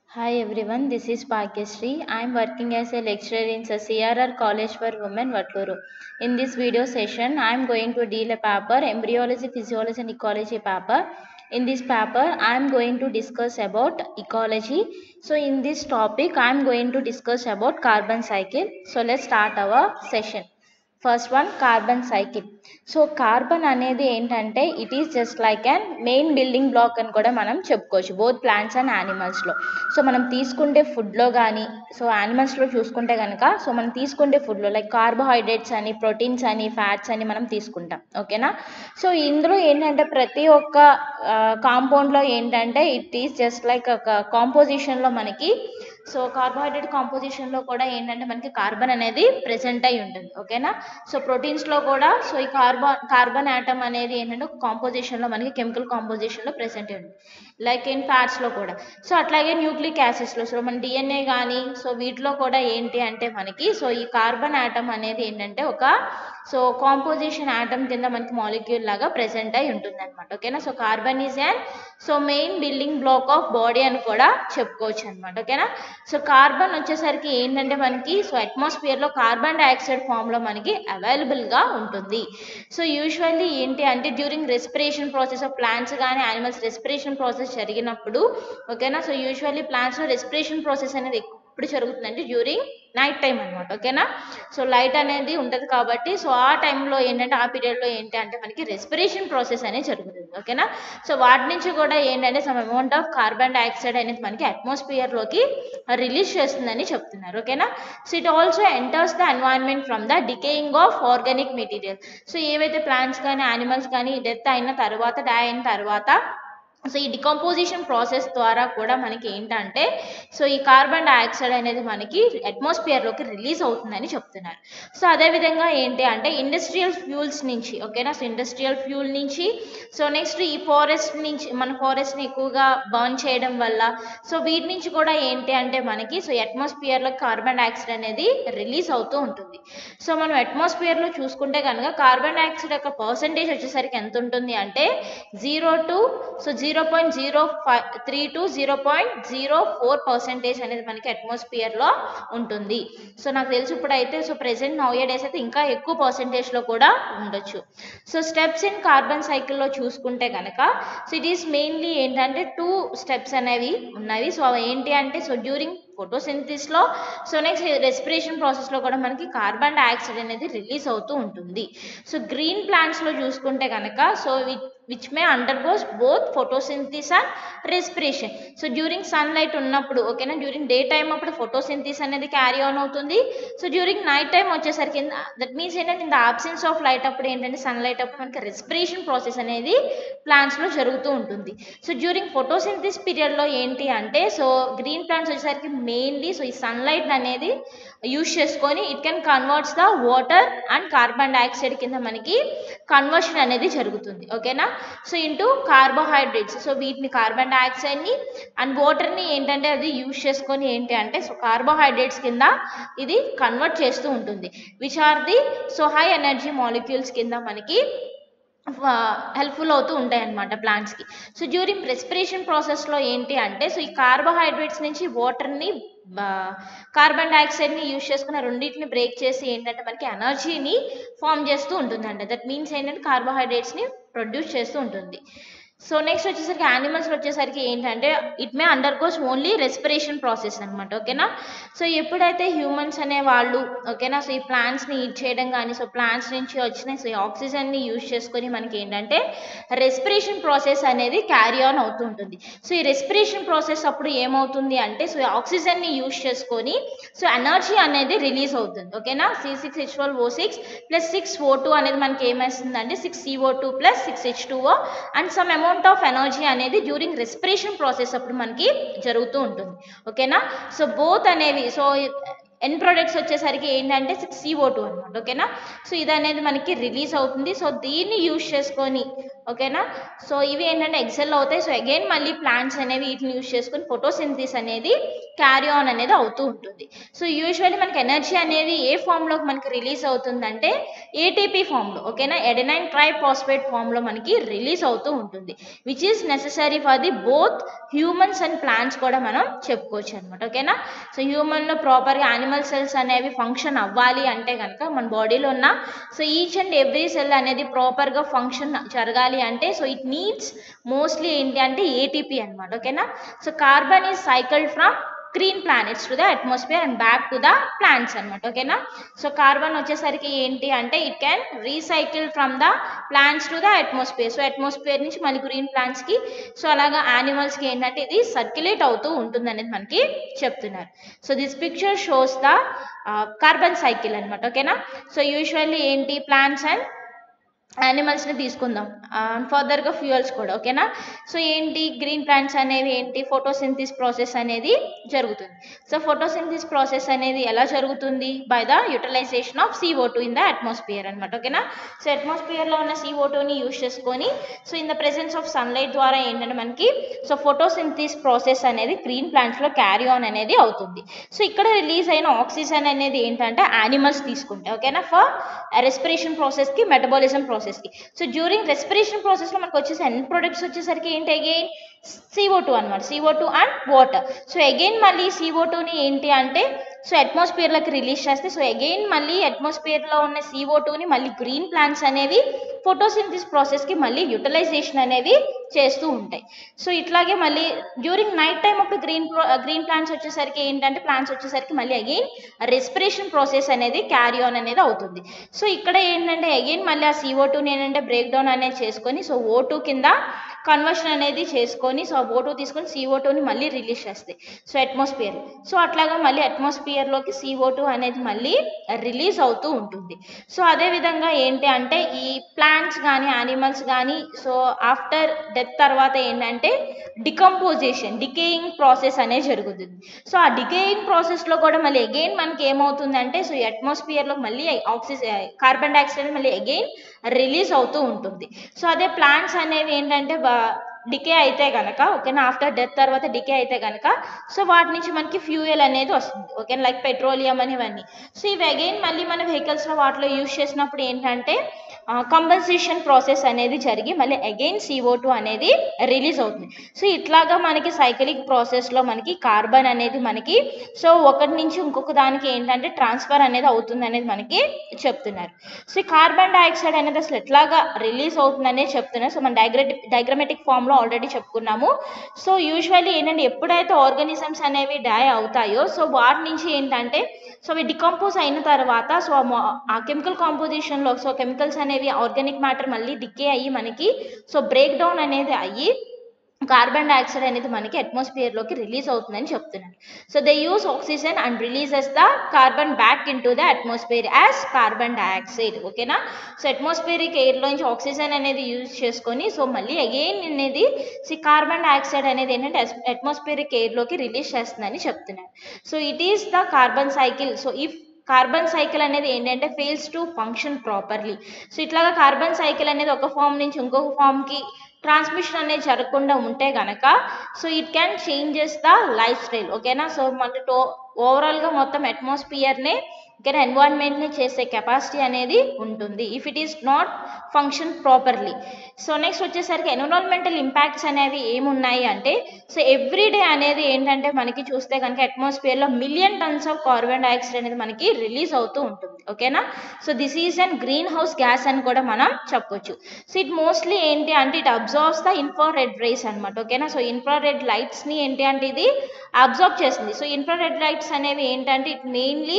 Hi everyone, this is Bhagyashree. I am working as a lecturer in the CRR College for Women, Vatluru. In this video session, I am going to deal a paper, Embryology, Physiology and Ecology paper. In this paper, I am going to discuss about ecology. So in this topic, I am going to discuss about carbon cycle. So let's start our session. First one carbon cycle so carbon అనేది ఏంటంటే it is just like and main building block అని కూడా మనం చెప్పుకోవచ్చు both plants and యానిమల్స్లో so మనం తీసుకుంటే ఫుడ్లో కానీ సో యానిమల్స్లో చూసుకుంటే కనుక సో మనం తీసుకుంటే ఫుడ్లో లైక్ కార్బోహైడ్రేట్స్ అని ప్రోటీన్స్ అని ఫ్యాట్స్ అని మనం తీసుకుంటాం ఓకేనా సో ఇందులో ఏంటంటే ప్రతి ఒక్క కాంపౌండ్లో ఏంటంటే ఇట్ ఈస్ జస్ట్ లైక్ ఒక కాంపోజిషన్లో మనకి సో కార్బోహైడ్రేట్ కాంపోజిషన్లో కూడా ఏంటంటే మనకి కార్బన్ అనేది ప్రెసెంట్ అయి ఉంటుంది ఓకేనా సో ప్రోటీన్స్లో కూడా సో ఈ కార్బన్ కార్బన్ యాటమ్ అనేది ఏంటంటే కాంపోజిషన్లో మనకి కెమికల్ కాంపోజిషన్లో ప్రెసెంట్ అయి ఉంటుంది లైక్ ఇన్ ఫ్యాట్స్లో కూడా సో అట్లాగే న్యూక్లిక్ యాసిడ్స్లో సో మన డిఎన్ఏ కానీ సో వీటిలో కూడా ఏంటి అంటే మనకి సో ఈ కార్బన్ యాటమ్ అనేది ఏంటంటే ఒక సో కాంపోజిషన్ యాటమ్ కింద మనకి మాలిక్యూల్ లాగా ప్రెసెంట్ అయి ఉంటుంది అనమాట ఓకేనా so carbon is and so main building block of body అని కూడా చెప్పుకోవచ్చు అనమాట ఓకేనా సో కార్బన్ వచ్చేసరికి ఏంటంటే మనకి సో అట్మాస్ఫియర్లో కార్బన్ డైఆక్సైడ్ ఫామ్లో మనకి అవైలబుల్గా ఉంటుంది సో యూజువల్లీ ఏంటి అంటే during respiration process of plants కానీ యానిమల్స్ రెస్పిరేషన్ ప్రాసెస్ జరిగినప్పుడు ఓకేనా సో యూజువల్లీ ప్లాంట్స్లో రెస్పిరేషన్ ప్రాసెస్ అనేది ఎప్పుడు జరుగుతుందంటే డ్యూరింగ్ నైట్ టైం అనమాట ఓకేనా సో లైట్ అనేది ఉంటుంది కాబట్టి సో ఆ టైంలో ఏంటంటే ఆ పీరియడ్లో ఏంటి అంటే మనకి రెస్పిరేషన్ ప్రాసెస్ అనేది జరుగుతుంది ఓకేనా సో వాటి నుంచి కూడా ఏంటంటే some amount of carbon dioxide అనేది మనకి అట్మాస్ఫియర్లోకి రిలీజ్ చేస్తుందని చెప్తున్నారు ఓకేనా so it also enters the environment from the decaying of organic material so ఏవైతే ప్లాంట్స్ కానీ యానిమల్స్ కానీ డెత్ అయిన తర్వాత డై అయిన తర్వాత సో ఈ డికంపోజిషన్ ప్రాసెస్ ద్వారా కూడా మనకి ఏంటంటే సో ఈ కార్బన్ డైఆక్సైడ్ అనేది మనకి అట్మాస్ఫియర్లోకి రిలీజ్ అవుతుందని చెప్తున్నారు సో అదేవిధంగా ఏంటి అంటే ఇండస్ట్రియల్ ఫ్యూల్స్ నుంచి ఓకేనా సో ఇండస్ట్రియల్ ఫ్యూల్ నుంచి సో నెక్స్ట్ ఈ ఫారెస్ట్ నుంచి మన ఫారెస్ట్ని ఎక్కువగా బర్న్ చేయడం వల్ల సో వీటి నుంచి కూడా ఏంటి అంటే మనకి సో అట్మాస్ఫియర్లో కార్బన్ డైఆక్సైడ్ అనేది రిలీజ్ అవుతూ ఉంటుంది సో మనం అట్మాస్ఫియర్లో చూసుకుంటే కనుక కార్బన్ డైఆక్సైడ్ యొక్క పర్సంటేజ్ వచ్చేసరికి ఎంత ఉంటుంది అంటే zero to so zero point zero five three to zero point zero four percentage అనేది మనకి అట్మాస్ఫియర్లో ఉంటుంది సో నాకు తెలిసి ఇప్పుడైతే సో ప్రెసెంట్ నౌ డేస్ అయితే ఇంకా ఎక్కువ పర్సెంటేజ్లో కూడా ఉండొచ్చు సో స్టెప్స్ ఇన్ కార్బన్ సైకిల్లో చూసుకుంటే కనుక సో ఇట్ ఈస్ మెయిన్లీ ఏంటంటే టూ స్టెప్స్ అనేవి ఉన్నవి సో అవి ఏంటి అంటే సో డ్యూరింగ్ ఫోటోసింథసిస్లో సో నెక్స్ట్ రెస్పిరేషన్ ప్రాసెస్లో కూడా మనకి కార్బన్ డైఆక్సైడ్ అనేది రిలీజ్ అవుతూ ఉంటుంది సో గ్రీన్ ప్లాంట్స్లో చూసుకుంటే కనుక so which may undergoes both photosynthesis and respiration so during sunlight ఉన్నప్పుడు ఓకేనా డ్యూరింగ్ డే టైం అప్పుడు ఫోటోసింథిస్ అనేది క్యారీ ఆన్ అవుతుంది సో డ్యూరింగ్ నైట్ టైం వచ్చేసరికి దట్ మీన్స్ ఏంటంటే in the absence of light అప్పుడు ఏంటంటే సన్లైట్ అప్పుడు మనకి రెస్పిరేషన్ ప్రాసెస్ అనేది ప్లాంట్స్లో జరుగుతూ ఉంటుంది సో డ్యూరింగ్ ఫోటోసింథిస్ పీరియడ్లో ఏంటి అంటే సో గ్రీన్ ప్లాంట్స్ వచ్చేసరికి మెయిన్లీ సో ఈ సన్లైట్ అనేది యూజ్ చేసుకొని it can converts the water and carbon dioxide కింద మనకి కన్వర్షన్ అనేది జరుగుతుంది ఓకేనా సో ఇంటూ కార్బోహైడ్రేట్స్ సో వీటిని కార్బన్ డైఆక్సైడ్ని అండ్ వాటర్ని ఏంటంటే అది యూజ్ చేసుకొని ఏంటి అంటే సో కార్బోహైడ్రేట్స్ కింద ఇది కన్వర్ట్ చేస్తూ ఉంటుంది which are the so high energy molecules కింద మనకి హెల్ప్ఫుల్ అవుతూ ఉంటాయి అన్నమాట ప్లాంట్స్కి సో డ్యూరింగ్ రెస్పిరేషన్ ప్రాసెస్లో ఏంటి అంటే సో ఈ కార్బోహైడ్రేట్స్ నుంచి వాటర్ని కార్బన్ డైఆక్సైడ్ని యూజ్ చేసుకున్న రెండింటిని బ్రేక్ చేసి ఏంటంటే మనకి ఎనర్జీని ఫామ్ చేస్తూ ఉంటుందంట దట్ మీన్స్ ఏంటంటే కార్బోహైడ్రేట్స్ని ప్రొడ్యూస్ చేస్తూ ఉంటుంది సో నెక్స్ట్ వచ్చేసరికి యానిమల్స్లో వచ్చేసరికి ఏంటంటే it may undergoes only respiration process అనమాట ఓకేనా సో ఎప్పుడైతే హ్యూమన్స్ అనే వాళ్ళు ఓకేనా సో ఈ ప్లాంట్స్ని ఈట్ చేయడం కానీ సో ప్లాంట్స్ నుంచి వచ్చిన సో ఈ ఆక్సిజన్ని యూజ్ చేసుకొని మనకి ఏంటంటే రెస్పిరేషన్ ప్రాసెస్ అనేది క్యారీ ఆన్ అవుతూ ఉంటుంది సో ఈ రెస్పిరేషన్ ప్రాసెస్ అప్పుడు ఏమవుతుంది అంటే సో ఆక్సిజన్ని యూజ్ చేసుకొని సో ఎనర్జీ అనేది రిలీజ్ అవుతుంది ఓకేనా C six H twelve O six plus six O two అనేది మనకి ఏమేస్తుంది అంటే six CO two plus six H two O and some amount of energy అనేది డ్యూరింగ్ రెస్పిరేషన్ ప్రాసెస్ అప్పుడు మనకి జరుగుతూ ఉంటుంది ఓకేనా సో బోత్ అనేవి సో ఎన్ ప్రొడక్ట్స్ వచ్చేసరికి ఏంటంటే సిఓ టూ అనమాట ఓకేనా సో ఇది అనేది మనకి రిలీజ్ అవుతుంది సో దీన్ని యూజ్ చేసుకొని ఓకేనా సో ఇవి ఏంటంటే ఎక్సెల్ అవుతాయి సో అగైన్ మళ్ళీ ప్లాంట్స్ అనేవి వీటిని యూజ్ చేసుకొని ఫోటోసింథసిస్ అనేది క్యారీ ఆన్ అనేది అవుతూ ఉంటుంది సో యూజువల్లీ మనకి ఎనర్జీ అనేది ఏ ఫామ్లోకి మనకి రిలీజ్ అవుతుందంటే ఏటీపీ ఫామ్లో ఓకేనా ఎడెనైన్ ట్రై పాస్పేట్ ఫామ్లో మనకి రిలీజ్ అవుతూ ఉంటుంది which is necessary for the both humans and plants కూడా మనం చెప్పుకోవచ్చు అనమాట ఓకేనా సో హ్యూమన్లో ప్రాపర్గా యానిమల్ సెల్స్ అనేవి ఫంక్షన్ అవ్వాలి అంటే కనుక మన బాడీలో ఉన్న so each and every cell అనేది ప్రాపర్గా ఫంక్షన్ జరగాలి అంటే సో ఇట్ నీడ్స్ మోస్ట్లీ ఏంటి అంటే ఏటీపీ అనమాట ఓకేనా so carbon is cycle from green planets to the atmosphere and back to the plants అనమాట ఓకేనా సో కార్బన్ వచ్చేసరికి ఏంటి అంటే it can recycle from the plants to the atmosphere so atmosphere నుంచి మళ్ళీ గ్రీన్ ప్లాంట్స్కి సో అలాగా యానిమల్స్కి ఏంటంటే ఇది సర్క్యులేట్ అవుతూ ఉంటుంది అనేది మనకి చెప్తున్నారు so this picture shows the carbon cycle అనమాట ఓకేనా సో యూజువల్లీ ఏంటి ప్లాంట్స్ అండ్ యానిమల్స్ని తీసుకుందాం ఫర్దర్గా ఫ్యూయల్స్ కూడా ఓకేనా సో ఏంటి గ్రీన్ ప్లాంట్స్ అనేవి ఏంటి ఫోటోసింథిస్ ప్రాసెస్ అనేది జరుగుతుంది సో ఫోటోసింథిస్ ప్రాసెస్ అనేది ఎలా జరుగుతుంది by the utilization of CO two in the atmosphere అనమాట ఓకేనా సో అట్మాస్ఫియర్లో ఉన్న సిఓ టూని యూజ్ చేసుకొని so in the presence of sunlight ద్వారా ఏంటంటే మనకి సో ఫోటోసింథిస్ ప్రాసెస్ అనేది గ్రీన్ ప్లాంట్స్లో క్యారీ ఆన్ అనేది అవుతుంది సో ఇక్కడ రిలీజ్ అయిన ఆక్సిజన్ అనేది ఏంటంటే యానిమల్స్ తీసుకుంటాయి ఓకేనా ఫర్ రెస్పిరేషన్ ప్రాసెస్కి మెటబాలిజం ప్రాసెస్కి సో డ్యూరింగ్ రెస్పిరేషన్ ప్రాసెస్లో మనకు వచ్చేసి ఎన్ ప్రొడక్ట్స్ వచ్చేసరికి ఏంటి అగైన్ సిఓ టూ అనమాట CO two and water so again మళ్ళీ సిఓ టూని ఏంటి అంటే సో అట్మాస్ఫియర్లోకి రిలీజ్ చేస్తే సో అగైన్ మళ్ళీ అట్మాస్ఫియర్లో ఉన్న సిఓ టూని మళ్ళీ గ్రీన్ ప్లాంట్స్ అనేవి ఫోటోసింథిస్ ప్రాసెస్కి మళ్ళీ యూటిలైజేషన్ అనేవి చేస్తూ ఉంటాయి సో ఇట్లాగే మళ్ళీ డ్యూరింగ్ నైట్ టైం అప్పుడు గ్రీన్ గ్రీన్ ప్లాంట్స్ వచ్చేసరికి ఏంటంటే ప్లాంట్స్ వచ్చేసరికి మళ్ళీ అగైన్ రెస్పిరేషన్ ప్రాసెస్ అనేది క్యారీ ఆన్ అనేది అవుతుంది సో ఇక్కడ ఏంటంటే అగైన్ మళ్ళీ ఆ సిఓ టూని ఏంటంటే బ్రేక్ డౌన్ అనేది చేసుకొని సో ఓ టూ కింద కన్వర్షన్ అనేది చేసుకొని సో ఆ ఓ టూ తీసుకొని సిఓ టూని మళ్ళీ రిలీజ్ చేస్తాయి సో అట్మాస్ఫియర్ సో అట్లాగా మళ్ళీ అట్మాస్ఫియర్లోకి సిఓ టూ అనేది మళ్ళీ రిలీజ్ అవుతూ ఉంటుంది సో అదేవిధంగా ఏంటి అంటే ఈ ప్లాంట్స్ కానీ యానిమల్స్ కానీ సో ఆఫ్టర్ డెత్ తర్వాత ఏంటంటే డికంపోజిషన్ డికేయింగ్ ప్రాసెస్ అనేది జరుగుతుంది సో ఆ డికేయింగ్ ప్రాసెస్లో కూడా మళ్ళీ అగైన్ మనకి ఏమవుతుందంటే సో అట్మాస్ఫియర్లో మళ్ళీ ఆక్సిజన్ కార్బన్ డైఆక్సైడ్ మళ్ళీ అగైన్ రిలీజ్ అవుతూ ఉంటుంది సో అదే ప్లాంట్స్ అనేవి ఏంటంటే డికే అయితే కనుక ఓకేనా ఆఫ్టర్ డెత్ తర్వాత డికే అయితే కనుక సో వాటి నుంచి మనకి ఫ్యూయల్ అనేది వస్తుంది ఓకేనా లైక్ పెట్రోలియం అని ఇవన్నీ సో ఇవి అగైన్ మళ్ళీ మన వెహికల్స్లో వాటిలో యూజ్ చేసినప్పుడు ఏంటంటే కంపన్సేషన్ ప్రాసెస్ అనేది జరిగి మళ్ళీ అగైన్ సిఓ టూ అనేది రిలీజ్ అవుతుంది సో ఇట్లాగా మనకి సైకిలిక్ ప్రాసెస్లో మనకి కార్బన్ అనేది మనకి సో ఒకటి నుంచి ఇంకొక దానికి ఏంటంటే ట్రాన్స్ఫర్ అనేది అవుతుంది అనేది మనకి చెప్తున్నారు సో ఈ కార్బన్ డైఆక్సైడ్ అనేది అసలు ఎట్లాగా రిలీజ్ అవుతుంది అనేది చెప్తున్నారు సో మన డైగ్రటిక్ డైగ్రమెటిక్ ఫామ్లో ఆల్రెడీ చెప్పుకున్నాము సో యూజువల్లీ ఏంటంటే ఎప్పుడైతే ఆర్గానిజమ్స్ అనేవి డై అవుతాయో సో వాటి నుంచి ఏంటంటే సో అవి డికంపోజ్ అయిన తర్వాత సో ఆ కెమికల్ కాంపోజిషన్లో సో కెమికల్స్ అనేవి ఆర్గానిక్ మ్యాటర్ మళ్ళీ డికే అయ్యి మనకి సో బ్రేక్ డౌన్ అనేది అయ్యి కార్బన్ డైఆక్సైడ్ అనేది మనకి అట్మాస్ఫియర్లోకి రిలీజ్ అవుతుందని చెప్తున్నారు so they uses oxygen and releases the carbon back into the atmosphere as carbon dioxide ఓకేనా సో అట్మాస్ఫియరిక్ ఎయిర్లోంచి ఆక్సిజన్ అనేది యూజ్ చేసుకొని సో మళ్ళీ అగైన్ అనేది సి కార్బన్ డైఆక్సైడ్ అనేది ఏంటంటే అట్మాస్ఫియరిక్ ఎయిర్లోకి రిలీజ్ చేస్తుందని చెప్తున్నారు so it is the carbon cycle so if carbon cycle అనేది ఏంటంటే fails to function properly so ఇట్లాగా కార్బన్ సైకిల్ అనేది ఒక ఫామ్ నుంచి ఇంకొక ఫామ్కి ట్రాన్స్మిషన్ అనేది జరగకుండా ఉంటే గనక so it can changes the lifestyle ఓకేనా సో మన టో ఓవరాల్గా మొత్తం అట్మాస్ఫియర్నే ఓకేనా ఎన్వైర్న్మెంట్ని చేసే కెపాసిటీ అనేది ఉంటుంది if it is not function properly so next వచ్చేసరికి ఎన్విరాన్మెంటల్ ఇంపాక్ట్స్ అనేవి ఏమున్నాయి అంటే సో ఎవ్రీడే అనేది ఏంటంటే మనకి చూస్తే కనుక అట్మాస్ఫియర్లో million tons of carbon dioxide అనేది మనకి రిలీజ్ అవుతూ ఉంటుంది ఓకేనా so this is an greenhouse gas అని కూడా మనం చెప్పొచ్చు సో ఇట్ మోస్ట్లీ ఏంటి అంటే it absorbs the infrared rays అనమాట ఓకేనా సో ఇన్ఫ్రారెడ్ లైట్స్ని ఏంటి అంటే ఇది అబ్జర్వ్ చేస్తుంది సో ఇన్ఫ్రారెడ్ లైట్స్ అనేవి ఏంటంటే it mainly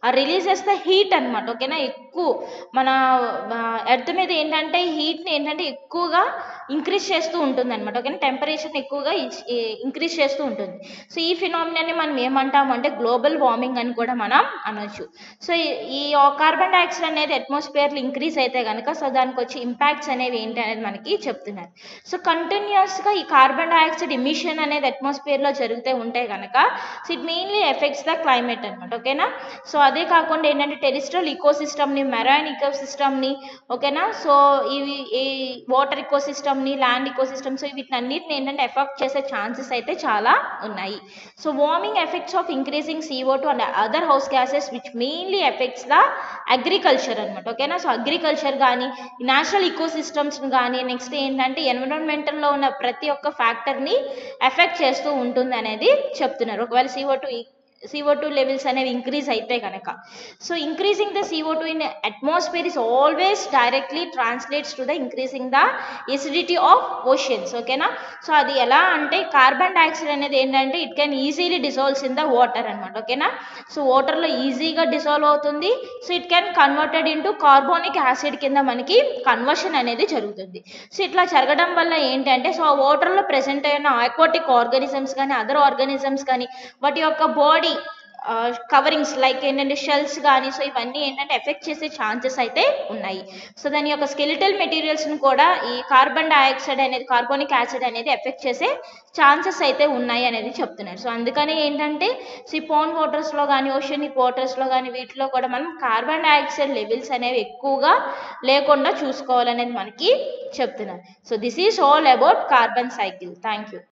releases the heat అనమాట ఓకేనా ఎక్కువ మన ఎర్త్ మీద ఏంటంటే హీట్ని ఏంటంటే ఎక్కువగా ఇంక్రీజ్ చేస్తూ ఉంటుంది అనమాట ఓకేనా టెంపరేచర్ని ఎక్కువగా ఇంక్రీజ్ చేస్తూ ఉంటుంది సో ఈ ఫినామినాన్ని మనం ఏమంటాము అంటే గ్లోబల్ వార్మింగ్ అని కూడా మనం అనొచ్చు సో ఈ కార్బన్ డైఆక్సైడ్ అనేది అట్మాస్ఫియర్లో ఇంక్రీజ్ అయితే కనుక సో దానికి వచ్చే ఇంపాక్ట్స్ అనేవి ఏంటి అనేది మనకి చెప్తున్నారు సో కంటిన్యూస్గా ఈ కార్బన్ డైఆక్సైడ్ ఎమిషన్ అనేది అట్మాస్ఫియర్లో జరుగుతూ ఉంటే కనుక so it mainly affects the climate అనమాట ఓకేనా సో అదే కాకుండా ఏంటంటే టెరిస్ట్రల్ ఈకోసిస్టమ్ని మెరైన్ ఈకోసిస్టమ్ని ఓకేనా సో ఇవి ఈ వాటర్ ఈకోసిస్టమ్ని ల్యాండ్ ఈకోసిస్టమ్ సో వీటిని అన్నిటిని ఏంటంటే ఎఫెక్ట్ చేసే ఛాన్సెస్ అయితే చాలా ఉన్నాయి so warming effects of increasing CO two and other house gases which mainly affects the agriculture అనమాట ఓకేనా సో అగ్రికల్చర్ కానీ నేచురల్ ఈకోసిస్టమ్స్ని కానీ నెక్స్ట్ ఏంటంటే ఎన్విరాన్మెంటల్లో ఉన్న ప్రతి ఒక్క ఫ్యాక్టర్ని ఎఫెక్ట్ చేస్తూ ఉంటుంది అనేది చెప్తున్నారు ఒకవేళ CO two CO2 two levels అనేవి ఇంక్రీజ్ అయితే కనుక so increasing the CO2 two in atmosphere is always directly translates to the increasing the acidity of oceans ఓకేనా సో అది ఎలా అంటే కార్బన్ డైఆక్సైడ్ అనేది ఏంటంటే it can easily dissolves in the water అనమాట ఓకేనా సో వాటర్లో ఈజీగా డిజాల్వ్ అవుతుంది so it can converted into carbonic acid కింద మనకి కన్వర్షన్ అనేది జరుగుతుంది సో ఇట్లా జరగడం వల్ల ఏంటంటే సో ఆ వాటర్లో ప్రెసెంట్ అయిన ఆక్వాటిక్ ఆర్గానిజమ్స్ కానీ అదర్ ఆర్గానిజమ్స్ కానీ వాటి యొక్క బాడీ కవరింగ్స్ లైక్ ఏంటంటే షెల్స్ కానీ సో ఇవన్నీ ఏంటంటే ఎఫెక్ట్ చేసే ఛాన్సెస్ అయితే ఉన్నాయి సో దాని యొక్క స్కెలిటల్ మెటీరియల్స్ని కూడా ఈ కార్బన్ డైఆక్సైడ్ అనేది కార్బోనిక్ యాసిడ్ అనేది ఎఫెక్ట్ చేసే ఛాన్సెస్ అయితే ఉన్నాయి అనేది చెప్తున్నారు సో అందుకని ఏంటంటే సో ఈ పోన్ వాటర్స్లో కానీ ఓషనిక్ వాటర్స్లో కానీ వీటిలో కూడా మనం కార్బన్ డైఆక్సైడ్ లెవెల్స్ అనేవి ఎక్కువగా లేకుండా చూసుకోవాలనేది మనకి చెప్తున్నారు so this is all about carbon cycle thank you